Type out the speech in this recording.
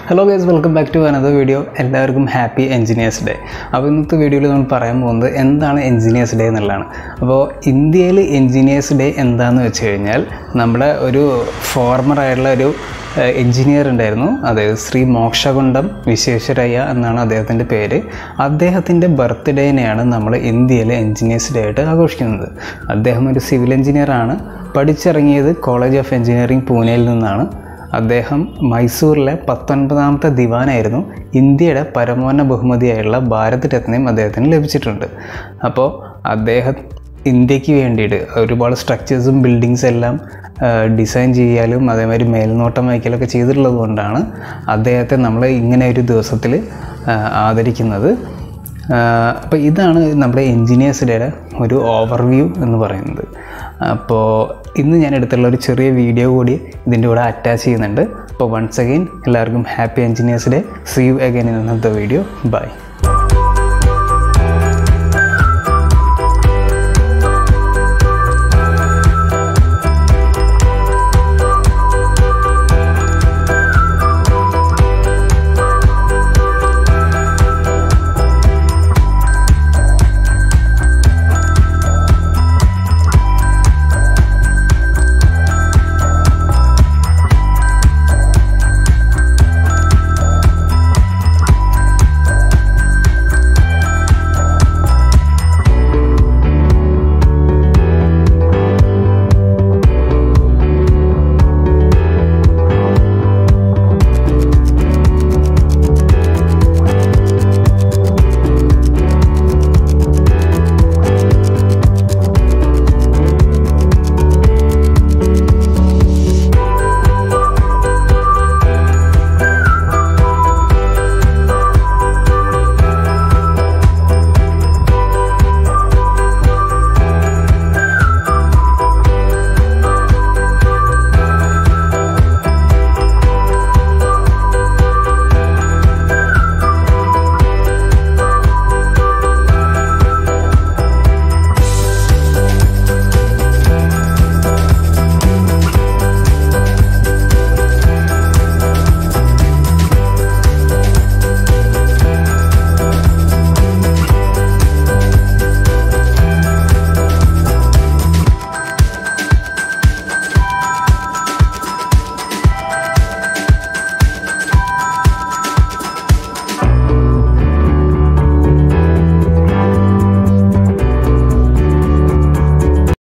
hello guys welcome back to another video എല്ലാവർക്കും happy engineers day അപ്പോൾ ഇന്നത്തെ വീഡിയോയിൽ നമ്മൾ പറയാൻ പോകുന്നത് എന്താണ് എൻജിനീയേഴ്സ് ഡേ എന്നുള്ളതാണ് അപ്പോൾ ഇന്ത്യയിൽ എൻജിനീയേഴ്സ് ഡേ എന്താണെന്ന് വെച്ച് കഴിഞ്ഞാൽ നമ്മുടെ ഒരു ഫോർമർ ആയിട്ടുള്ള ഒരു എൻജിനീയർ ഉണ്ടായിരുന്നു അതായത് ശ്രീ മോക്ഷകുണ്ടം വിശ്വേശ്വരയ്യ എന്നാണ് അദ്ദേഹത്തിൻ്റെ പേര് അദ്ദേഹത്തിൻ്റെ ബർത്ത്ഡേനെയാണ് നമ്മൾ ഇന്ത്യയിലെ എൻജിനീയേഴ്സ് ഡേ ആയിട്ട് ആഘോഷിക്കുന്നത് അദ്ദേഹം ഒരു സിവിൽ എഞ്ചിനീയറാണ് പഠിച്ചിറങ്ങിയത് കോളേജ് ഓഫ് എഞ്ചിനീയറിംഗ് പൂനെയിൽ നിന്നാണ് അദ്ദേഹം മൈസൂരിലെ പത്തൊൻപതാമത്തെ ദിവാനായിരുന്നു ഇന്ത്യയുടെ പരമോന്നത ബഹുമതിയായുള്ള ഭാരത് രത്നയും അദ്ദേഹത്തിന് ലഭിച്ചിട്ടുണ്ട് അപ്പോൾ അദ്ദേഹം ഇന്ത്യക്ക് വേണ്ടിയിട്ട് ഒരുപാട് സ്ട്രക്ചേഴ്സും ബിൽഡിങ്സ് എല്ലാം ഡിസൈൻ ചെയ്യാലും അതേമാതിരി മേൽനോട്ടം വയ്ക്കലൊക്കെ ചെയ്തിട്ടുള്ളത് കൊണ്ടാണ് അദ്ദേഹത്തെ നമ്മൾ ഇങ്ങനെ ഒരു ദിവസത്തിൽ ആദരിക്കുന്നത് അപ്പോൾ ഇതാണ് നമ്മുടെ എൻജിനീയേഴ്സ് ഡേയുടെ ഒരു ഓവർവ്യൂ എന്ന് പറയുന്നത് അപ്പോൾ ഇന്ന് ഞാൻ എടുത്തുള്ള ഒരു ചെറിയ വീഡിയോ കൂടി ഇതിൻ്റെ കൂടെ അറ്റാച്ച് ചെയ്യുന്നുണ്ട് അപ്പോൾ വൺസ് അഗെയിൻ എല്ലാവർക്കും happy engineers day see you again in another video by